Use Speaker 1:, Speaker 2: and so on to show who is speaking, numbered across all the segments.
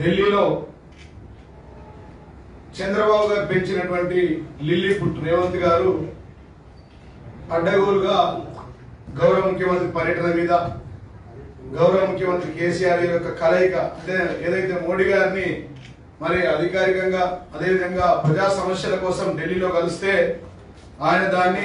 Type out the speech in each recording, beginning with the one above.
Speaker 1: ఢిల్లీలో చంద్రబాబు గారు పెంచినటువంటి లిల్లీ పుట్ రేవంత్ గారు అడ్డగోలుగా గౌరవ ముఖ్యమంత్రి పర్యటన మీద గౌరవ ముఖ్యమంత్రి కేసీఆర్ యొక్క కలయిక అంటే ఏదైతే మోడీ గారిని మరి అధికారికంగా అదేవిధంగా ప్రజా సమస్యల కోసం ఢిల్లీలో కలిస్తే ఆయన దాన్ని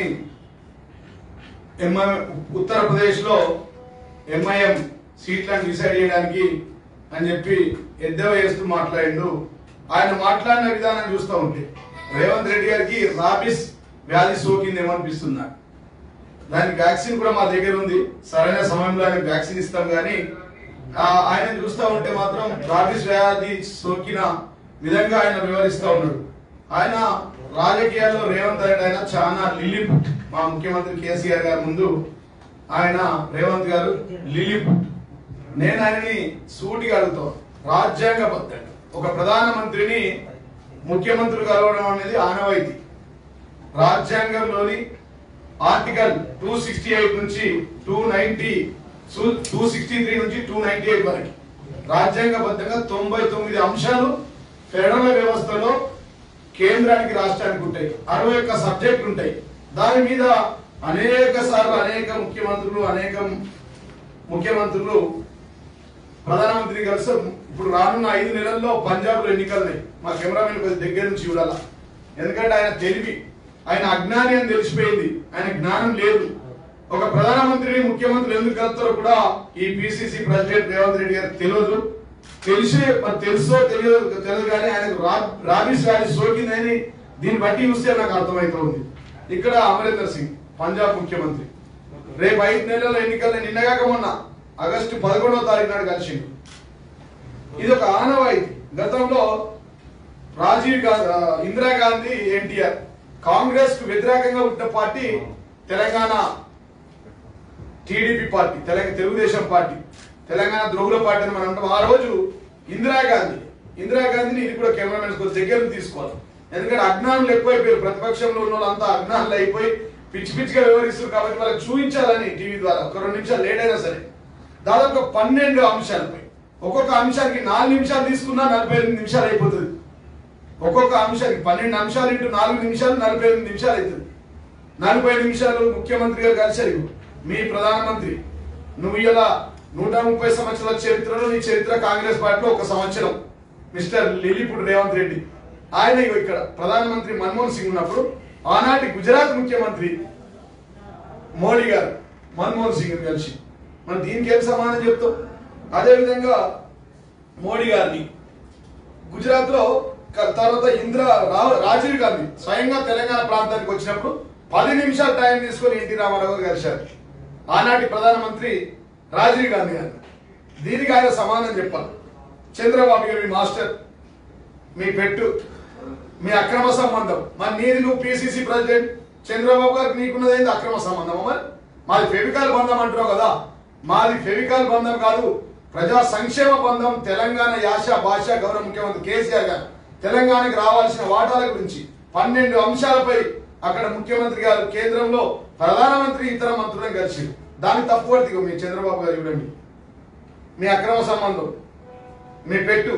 Speaker 1: ఎంఐ ఉత్తరప్రదేశ్ లో ఎంఐఎం సీట్లను డిసైడ్ చేయడానికి అని చెప్పి ఎద్దేవా చేస్తూ మాట్లాడిండు ఆయన మాట్లాడిన విధానం చూస్తూ ఉంటే రేవంత్ రెడ్డి గారికి రాబిస్ వ్యాధి సోకిందేమో అనిపిస్తుంది నాకు దానికి వ్యాక్సిన్ కూడా మా దగ్గర ఉంది సరైన సమయంలో ఆయన వ్యాక్సిన్ ఇస్తాం కానీ ఆయన చూస్తూ ఉంటే మాత్రం రాబిస్ వ్యాధి సోకిన విధంగా ఆయన వివరిస్తూ ఉన్నాడు ఆయన రాజకీయాల్లో రేవంత్ రెడ్డి ఆయన చాలా లిల్లీపుట్ మా ముఖ్యమంత్రి కేసీఆర్ గారి ముందు ఆయన రేవంత్ గారు లిల్లీపుట్ నేను ఆయనని సూటిగా అడుగుతాను రాజ్యాంగబద్ధంగా ఒక ప్రధానమంత్రిని ముఖ్యమంత్రి కలవడం అనేది ఆనవాయితీ రాజ్యాంగంలోని ఆర్టికల్ టూ సిక్స్టీ ఎయిట్ నుంచి two ninety two sixty three నుంచి టూ నైన్టీ ఎయిట్ వరకు రాజ్యాంగబద్ధంగా తొంభై తొమ్మిది అంశాలు ఫెడరల్ వ్యవస్థలో కేంద్రానికి రాష్ట్రానికి ఉంటాయి అరవై ఒక్క సబ్జెక్ట్ ఉంటాయి దాని మీద అనేక సార్లు అనేక ముఖ్యమంత్రులు అనేక ముఖ్యమంత్రులు ప్రధానమంత్రి కలిసి ఇప్పుడు రానున్న ఐదు నెలల్లో పంజాబ్ లో ఎన్నికలున్నాయి మా కెమెరామెన్ కొద్ది దగ్గర నుంచి చూడాల ఎందుకంటే ఆయన తెలివి ఆయన అజ్ఞాని అని తెలిసిపోయింది ఆయన జ్ఞానం లేదు ఒక ప్రధానమంత్రిని ముఖ్యమంత్రులు ఎందుకు కలుస్తారో కూడా ఈ పిసిసి ప్రెసిడెంట్ రేవంత్ రెడ్డి గారికి తెలియదు తెలిసి మరి తెలుసో తెలియదు తెలియదు కానీ ఆయనకు రా- రాబీస్ వ్యాధి సోకిందని దీన్ని బట్టి చూస్తే నాకు అర్థమవుతుంది ఇక్కడ అమరీందర్ సింగ్ పంజాబ్ ముఖ్యమంత్రి రేపు ఐదు నెలల ఎన్నికలు నిన్నగాక మొన్న ఆగస్టు పదకొండవ తారీఖు నాడు కలిసిండు ఇది ఒక ఆనవాయితీ గతంలో రాజీవ్ గాంధీ ఇందిరాగాంధీ ఎన్టీఆర్ కాంగ్రెస్ కు వ్యతిరేకంగా ఉన్న party Telangana TDP party Telangana Telugu Desam party Telangana ద్రోగుల పార్టీ అని మనం అంటాం ఆ రోజు ఇందిరాగాంధీ ఇందిరాగాంధీని ఇది కూడా కెమెరామెన్స్ కొంచెం దగ్గర తీసుకోవాలి ఎందుకంటే అజ్ఞానులు ఎక్కువైపోయారు ప్రతిపక్షంలో ఉన్న వాళ్ళంతా అజ్ఞానులు అయిపోయి పిచ్చి పిచ్చిగా వివరిస్తారు కాబట్టి వాళ్ళకి చూపించాలని టీవీ ద్వారా ఒక రెండు నిమిషాలు లేట్ అయినా సరే దాదాపు పన్నెండు అంశాలపై ఒక్కొక్క అంశానికి నాలుగు నిమిషాలు తీసుకున్నా నలభై ఎనిమిది నిమిషాలు అయిపోతుంది ఒక్కొక్క అంశానికి పన్నెండు అంశాలు ఇంటూ నాలుగు నిమిషాలు నలభై ఎనిమిది నిమిషాలు అవుతుంది నలభై నిమిషాలు ముఖ్యమంత్రి గారు కలిశారు మీ ప్రధానమంత్రి నువ్వు ఇలా నూట ముప్పై సంవత్సరాల చరిత్రలో నీ చరిత్ర కాంగ్రెస్ పార్టీలో ఒక సంవత్సరం మిస్టర్ లిలీపుడు రేవంత్ రెడ్డి ఆయన ఇగో ఇక్కడ ప్రధానమంత్రి మన్మోహన్ సింగ్ ఉన్నప్పుడు ఆనాటి గుజరాత్ ముఖ్యమంత్రి మోడీ గారు మన్మోహన్ సింగ్ కలిసి మనం దీనికి ఏం సమాధానం చెప్తాం అదేవిధంగా మోడీ గారిని గుజరాత్ లో తర్వాత ఇందిరా రా- రాజీవ్ గాంధీ స్వయంగా తెలంగాణ ప్రాంతానికి వచ్చినప్పుడు పది నిమిషాలు టైం తీసుకొని ఎన్టీ రామారావు గారు కలిశారు ఆనాటి ప్రధానమంత్రి రాజీవ్ గాంధీ గారు దీనికి ఆయన సమాధానం చెప్పాలి చంద్రబాబు గారు మీ మాస్టర్ మీ పెట్టు మీ అక్రమ సంబంధం మరి నీది నువ్వు పిసిసి ప్రెసిడెంట్ చంద్రబాబు గారికి నీకున్నది ఏంది అక్రమ సంబంధం మరి మాది ఫెవికాల్ బంధం అంటున్నావు కదా మాది ఫెవికాల్ బంధం కాదు ప్రజా సంక్షేమ బంధం తెలంగాణ యాస భాష గౌరవ ముఖ్యమంత్రి కేసీఆర్ గారు తెలంగాణకి రావాల్సిన వాటాల గురించి పన్నెండు అంశాలపై అక్కడ ముఖ్యమంత్రి గారు కేంద్రంలో ప్రధానమంత్రి ఇతర మంత్రులను కలిసి దాన్ని తప్పుపడితే మీ చంద్రబాబు గారు చూడండి మీ అక్రమ సంబంధం మీ పెట్టు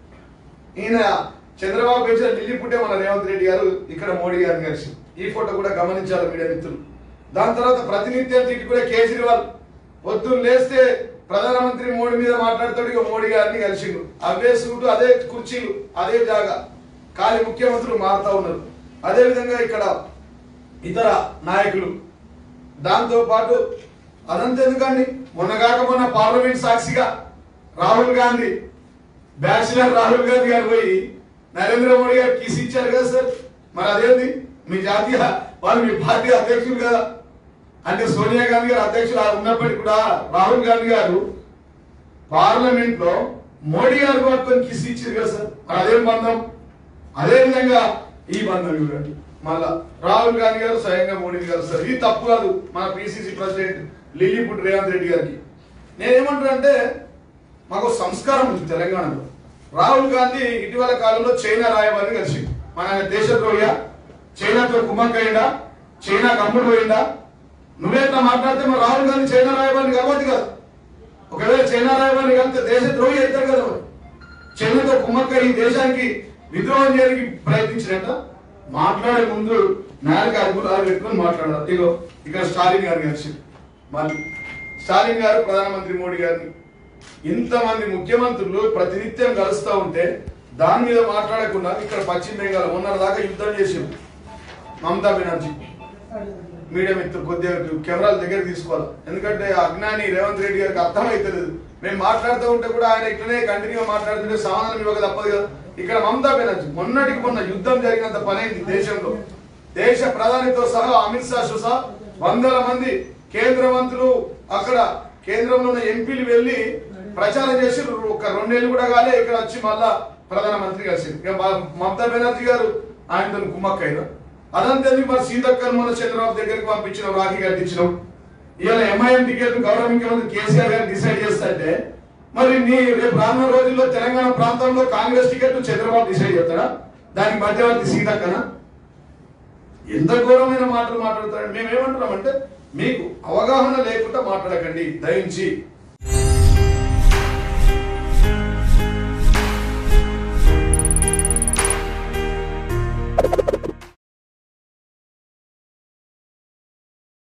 Speaker 1: ఈయన చంద్రబాబు పెంచిన ఢిల్లీ పుట్టే మన రేవంత్ రెడ్డి గారు ఇక్కడ మోడీ గారిని కలిసి ఈ ఫోటో కూడా గమనించాలి మీడియా మిత్రులు దాని తర్వాత ప్రతినిత్యం తిట్టి కూడా కేజ్రీవాల్ పొద్దున్న లేస్తే ప్రధానమంత్రి మోడీ మీద మాట్లాడుతాడు ఇక మోడీ గారిని కలిసిండు అవే సూటు అదే కుర్చీలు అదే జాగా ఖాళీ ముఖ్యమంత్రులు మారుతా ఉన్నారు అదే విధంగా ఇక్కడ ఇతర నాయకులు దాంతో పాటు అదంతా ఎందుకండి మొన్న కాక మొన్న పార్లమెంట్ సాక్షిగా రాహుల్ గాంధీ బ్యాచిలర్ రాహుల్ గాంధీ గారు పోయి నరేంద్ర మోడీ గారు కిస్ ఇచ్చారు కదా సార్ మరి అదేంది మీ జాతీయ వాళ్ళు మీ పార్టీ అధ్యక్షులు కదా అంటే సోనియా గాంధీ గారు అధ్యక్షులు ఉన్నప్పటికీ కూడా రాహుల్ గాంధీ గారు పార్లమెంట్ లో మోడీ గారు పట్టుకొని కిస్ ఇచ్చారు కదా సార్ మరి అదేం బంధం అదే విధంగా ఈ బంధం చూడండి మళ్ళా రాహుల్ గాంధీ గారు స్వయంగా మోడీని కలుస్తారు ఇది తప్పు కాదు మన PCC president Lilliput Revanth Reddy గారికి నేనేమంటున్నా అంటే మాకు సంస్కారం ఉంది తెలంగాణలో రాహుల్ గాంధీ ఇటీవల కాలంలో చైనా రాయబారిని కలిసి మన దేశద్రోహి చైనాతో కుమ్మక్కయ్యిందా చైనా కమ్ముడు పోయిందా నువ్వేట్లా మాట్లాడితే మరి రాహుల్ గాంధీ చైనా రాయబారిని కలవద్దు కదా ఒకవేళ చైనా రాయబారిని కలిస్తే దేశద్రోహి అవుతాడు కదా మరి చైనాతో కుమ్మక్క ఈ దేశానికి విద్రోహం చేయడానికి ప్రయత్నించినట్ట మాట్లాడే ముందు నాలుగు అదుపులాలు పెట్టుకొని మాట్లాడారు ఇగో ఇక్కడ స్టాలిన్ గారు కలిసి మళ్ళీ స్టాలిన్ గారు ప్రధానమంత్రి మోడీ గారిని ఇంతమంది ముఖ్యమంత్రులు ప్రతినిత్యం కలుస్తూ ఉంటే దాని మీద మాట్లాడకుండా ఇక్కడ పశ్చిమ బెంగాల్ మొన్న దాకా యుద్ధం చేసింది మమతా బెనర్జీ మీడియా మిత్రులు కొద్దిగా కెమెరాల దగ్గర తీసుకోవాలి ఎందుకంటే ఆ అజ్ఞాని రేవంత్ రెడ్డి గారికి అర్థమైతలేదు మేము మాట్లాడుతూ ఉంటే కూడా ఆయన ఇట్లనే కంటిన్యూగా మాట్లాడుతుంటే సమాధానం ఇవ్వక తప్పదు కదా ఇక్కడ మమతా బెనర్జీ మొన్నటికి మొన్న యుద్ధం జరిగినంత పనైంది దేశంలో దేశ ప్రధానితో సహా అమిత్ షా సహా వందల మంది కేంద్ర మంత్రులు అక్కడ కేంద్రంలో ఉన్న ఎంపీలు వెళ్ళి ప్రచారం చేసి ఒక రెండేళ్ళు కూడా కాలే ఇక్కడ వచ్చి మళ్ళా ప్రధానమంత్రి కలిసి ఇక మ- మమతా బెనర్జీ గారు ఆయనతో కుమ్మక్కైనా అదంతా ఎందుకు మరి సీతక్కను మన చంద్రబాబు దగ్గరికి పంపించిన రాఖీ కట్టించినాం ఇవాళ ఎంఐఎం టికెట్ గౌరవ ముఖ్యమంత్రి కేసీఆర్ గారు డిసైడ్ చేస్తుంటే మరి నీ రేపు రానున్న రోజుల్లో తెలంగాణ ప్రాంతంలో కాంగ్రెస్ టికెట్ చంద్రబాబు డిసైడ్ చేస్తాడా దానికి మధ్యవర్తి సీతక్కనా ఎంత ఘోరమైన మాటలు మాట్లాడతాడు మేమేమంటున్నామంటే మీకు అవగాహన లేకుండా మాట్లాడకండి దయించి